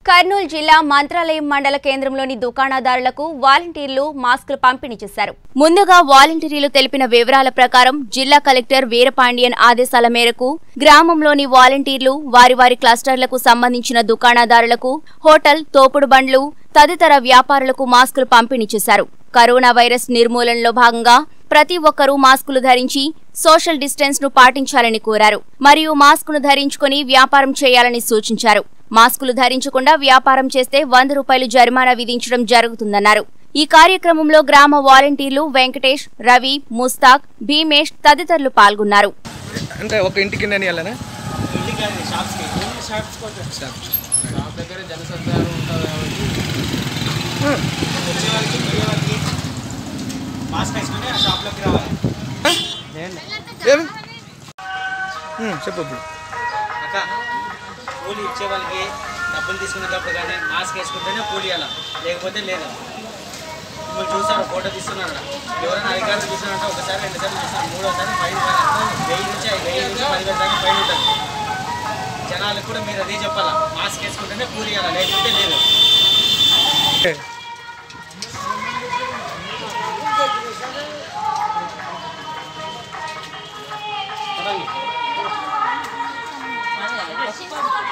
కర్నూలు జిల్లా మంత్రాలయం మండల కేంద్రంలోని దుకాణదారులకు వాలంటీర్లు మాస్కులు పంపిణీ చేశారు ముందుగా వాలంటీర్లు తెలిపిన వివరాల ప్రకారం జిల్లా కలెక్టర్ వీరపాండియన్ ఆదేశాల మేరకు గ్రామంలోని వాలంటీర్లు వారి వారి క్లస్టర్లకు సంబంధించిన దుకాణదారులకు హోటల్ తోపుడు బండ్లు తదితర వ్యాపారులకు మాస్కులు పంపిణీ చేశారు కరోనా వైరస్ నిర్మూలనలో భాగంగా ప్రతి ఒక్కరూ మాస్కులు ధరించి సోషల్ డిస్టెన్స్ ను పాటించాలని కోరారు మరియు మాస్కును ధరించుకుని వ్యాపారం చేయాలని సూచించారు మాస్కులు ధరించకుండా వ్యాపారం చేస్తే వంద రూపాయలు జరిమానా విధించడం జరుగుతుందన్నారు ఈ కార్యక్రమంలో గ్రామ వాలంటీర్లు వెంకటేష్ రవి ముస్తాక్ భీమేష్ తదితరులు పాల్గొన్నారు అంటే ఒక ఇంటికి నేను వెళ్ళానా ఇంటికి కాదు, షాప్స్కి ఓన్లీ షాప్స్కి వచ్చాను షాప్ దగ్గర జనసంచారం ఉంటుంది కాబట్టి వచ్చే వాళ్ళకి పోయే వాళ్ళకి మాస్క్ వేసుకొని ఆ షాప్లోకి రావాలి నేను ఏమి ఉమ్, చెప్పు ఇప్పుడు అక్క కూలీ ఇచ్చే వాళ్ళకి డబ్బులు తీసుకునేటప్పుడు కానీ మాస్క్ వేసుకుంటేనే కూలీ అలా లేకపోతే లేదు మిమ్మల్ని చూస్తారు ఫోటో తీస్తున్నారు ఎవరైనా అధికారులు చూస్తున్నారంటే ఒకసారి రెండు సార్లు చూస్తారు మూడోసారి ఫైన్ వెయ్యి నుంచి వెయ్యి నుంచి పదివేల దాకా ఫైన్ ఉంటుంది జనాలకు కూడా మీరు అదే చెప్పాలా మాస్క్ వేసుకుంటేనే కూలీ అలా లేకపోతే లేదు పదండి.